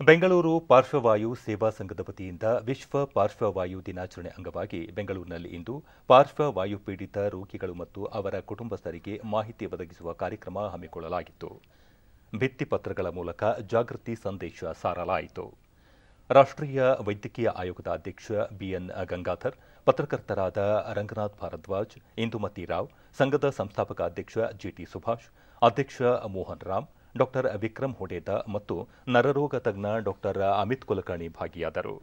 ಬೆಂಗಳೂರು ಪಾರ್ಶ್ವವಾಯು ಸೇವಾ ಸಂಘದ ವತಿಯಿಂದ ವಿಶ್ವ ಪಾರ್ಶ್ವವಾಯು ದಿನಾಚರಣೆ ಅಂಗವಾಗಿ ಬೆಂಗಳೂರಿನಲ್ಲಿ ಇಂದು ಪಾರ್ಶ್ವವಾಯು ಪೀಡಿತ ರೋಗಿಗಳು ಮತ್ತು ಅವರ ಕುಟುಂಬಸ್ಥರಿಗೆ ಮಾಹಿತಿ ಒದಗಿಸುವ ಕಾರ್ಯಕ್ರಮ ಹಮ್ಮಿಕೊಳ್ಳಲಾಗಿತ್ತು ಭಿತ್ತಿಪತ್ರಗಳ ಮೂಲಕ ಜಾಗೃತಿ ಸಂದೇಶ ಸಾರಲಾಯಿತು ರಾಷ್ಟ್ರೀಯ ವೈದ್ಯಕೀಯ ಆಯೋಗದ ಅಧ್ಯಕ್ಷ ಬಿಎನ್ ಗಂಗಾಧರ್ ಪತ್ರಕರ್ತರಾದ ರಂಗನಾಥ್ ಭಾರದ್ವಾಜ್ ಇಂದುಮತಿ ರಾವ್ ಸಂಘದ ಸಂಸ್ಥಾಪಕ ಅಧ್ಯಕ್ಷ ಜಿಟಿ ಸುಭಾಷ್ ಅಧ್ಯಕ್ಷ ಮೋಹನ್ ರಾಮ್ ಡಾಕ್ಟರ್ ವಿಕ್ರಮ್ ಹೊಡೇದ ಮತ್ತು ನರರೋಗ ತಜ್ಞ ಡಾಕ್ಟರ್ ಅಮಿತ್ ಕುಲಕರ್ಣಿ ಭಾಗಿಯಾದರು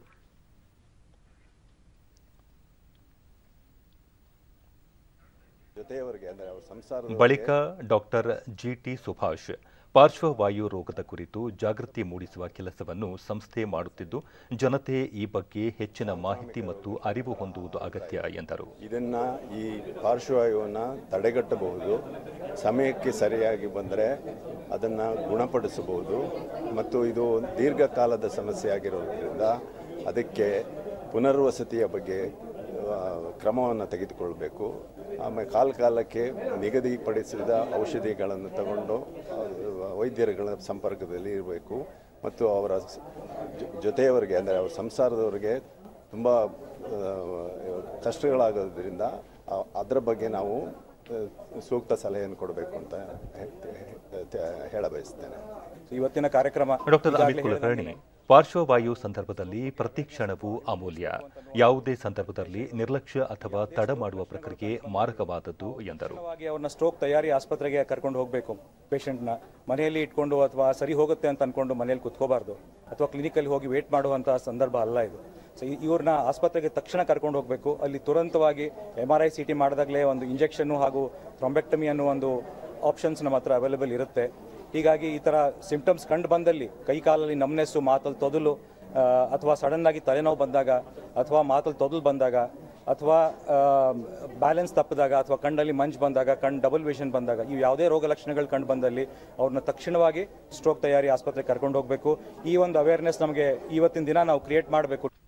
ಜೊತೆಯವರಿಗೆ ಅಂದರೆ ಅವ್ರ ಸಂಸಾರದ ಬಳಿಕ ಡಾಕ್ಟರ್ ಜಿಟಿ ಸುಭಾಷ್ ಪಾರ್ಶ್ವವಾಯು ರೋಗದ ಕುರಿತು ಜಾಗೃತಿ ಮೂಡಿಸುವ ಕೆಲಸವನ್ನು ಸಂಸ್ಥೆ ಮಾಡುತ್ತಿದ್ದು ಜನತೆ ಈ ಬಗ್ಗೆ ಹೆಚ್ಚಿನ ಮಾಹಿತಿ ಮತ್ತು ಅರಿವು ಹೊಂದುವುದು ಅಗತ್ಯ ಎಂದರು ಇದನ್ನ ಈ ಪಾರ್ಶ್ವವಾಯುವನ್ನು ತಡೆಗಟ್ಟಬಹುದು ಸಮಯಕ್ಕೆ ಸರಿಯಾಗಿ ಬಂದರೆ ಅದನ್ನು ಗುಣಪಡಿಸಬಹುದು ಮತ್ತು ಇದು ದೀರ್ಘಕಾಲದ ಸಮಸ್ಯೆ ಆಗಿರೋದ್ರಿಂದ ಅದಕ್ಕೆ ಪುನರ್ವಸತಿಯ ಬಗ್ಗೆ ಕ್ರಮವನ್ನು ತೆಗೆದುಕೊಳ್ಬೇಕು ಆಮೇಲೆ ಕಾಲ ಕಾಲಕ್ಕೆ ನಿಗದಿಪಡಿಸಿದ ಔಷಧಿಗಳನ್ನು ತಗೊಂಡು ಆ, ವೈದ್ಯರುಗಳ ಸಂಪರ್ಕದಲ್ಲಿ ಇರಬೇಕು ಮತ್ತು ಅವರ ಸ- ಜೊ- ಜೊತೆಯವರಿಗೆ ಅಂದರೆ ಅವರ ಸಂಸಾರದವರಿಗೆ ತುಂಬ ಕಷ್ಟಗಳಾಗೋದ್ರಿಂದ ಆ- ಅದರ ಬಗ್ಗೆ ನಾವು ಆ, ಸೂಕ್ತ ಸಲಹೆಯನ್ನು ಕೊಡಬೇಕು ಅಂತ ಹೇ- ಹೇ- ಹೇಳ ಬಯಸ್ತೇನೆ ಇವತ್ತಿನ ಕಾರ್ಯಕ್ರಮ ಡಾಕ್ಟರ್ ಅಮಿತ್ ಕುಲಕರ್ಣಿ ಪಾರ್ಶ್ವವಾಯು ಸಂದರ್ಭದಲ್ಲಿ ಪ್ರತಿ ಕ್ಷಣವೂ ಅಮೂಲ್ಯ ಯಾವುದೇ ಸಂದರ್ಭದಲ್ಲಿ ನಿರ್ಲಕ್ಷ್ಯ ಅಥವಾ ತಡ ಮಾಡುವ ಪ್ರಕ್ರಿಯೆ ಮಾರಕವಾದದ್ದು ಎಂದರು ತಕ್ಷಣವಾಗಿ ಅವ್ರನ್ನ ಸ್ಟ್ರೋಕ್ ತಯಾರಿ ಆಸ್ಪತ್ರೆಗೆ ಕರ್ಕೊಂಡು ಹೋಗಬೇಕು ಪೇಷಂಟ್ನ ಮನೆಯಲ್ಲಿ ಇಟ್ಕೊಂಡು ಅಥವಾ ಸರಿ ಹೋಗುತ್ತೆ ಅಂತ ಅನ್ಕೊಂಡು ಮನೆಯಲ್ಲಿ ಕುತ್ಕೋಬಾರ್ದು ಅಥವಾ ಕ್ಲಿನಿಕಲ್ಲಿ ಹೋಗಿ ವೇಟ್ ಮಾಡುವಂತಹ ಸಂದರ್ಭ ಅಲ್ಲ ಇದು ಸೊ ಇವ್ರನ್ನ ಆಸ್ಪತ್ರೆಗೆ ತಕ್ಷಣ ಕರ್ಕೊಂಡು ಹೋಗಬೇಕು ಅಲ್ಲಿ ತುರಂತವಾಗಿ M R I C T ಮಾಡಿದಾಗಲೇ ಒಂದು ಇಂಜೆಕ್ಷನ್ನು ಹಾಗೂ ಥ್ರೊಂಬೆಕ್ಟಮಿ ಅನ್ನೋ ಒಂದು ಆಪ್ಷನ್ಸ್ ನಮ್ಮ ಹತ್ರ ಅವೈಲೇಬಲ್ ಇರುತ್ತೆ ಹೀಗಾಗಿ ಈ ಥರ ಸಿಂಪ್ಟಮ್ಸ್ ಕಂಡು ಬಂದಲ್ಲಿ ಕೈ ಕಾಲಲ್ಲಿ ನಮ್ನೆಸ್ಸು ಮಾತಲ್ಲಿ ತೊದಲು ಆ, ಅಥವಾ ಸಡನ್ ಆಗಿ ತಲೆನೋವು ಬಂದಾಗ ಅಥವಾ ಮಾತಲ್ಲಿ ತೊದಲು ಬಂದಾಗ ಅಥವಾ ಬ್ಯಾಲೆನ್ಸ್ ತಪ್ಪಿದಾಗ ಅಥವಾ ಕಣ್ಣಲ್ಲಿ ಮಂಜು ಬಂದಾಗ ಕಣ್ಣು ಡಬಲ್ ವಿಷನ್ ಬಂದಾಗ ಇವು ಯಾವುದೇ ರೋಗ ಲಕ್ಷಣಗಳು ಕಂಡು ಬಂದಲ್ಲಿ ಅವ್ರನ್ನ ತಕ್ಷಣವಾಗಿ ಸ್ಟ್ರೋಕ್ ತಯಾರಿ ಆಸ್ಪತ್ರೆಗೆ ಕರ್ಕೊಂಡು ಹೋಗಬೇಕು ಈ ಒಂದು ಅವೇರ್ನೆಸ್ ನಮಗೆ ಇವತ್ತಿನ ದಿನ ನಾವು ಕ್ರಿಯೇಟ್ ಮಾಡಬೇಕು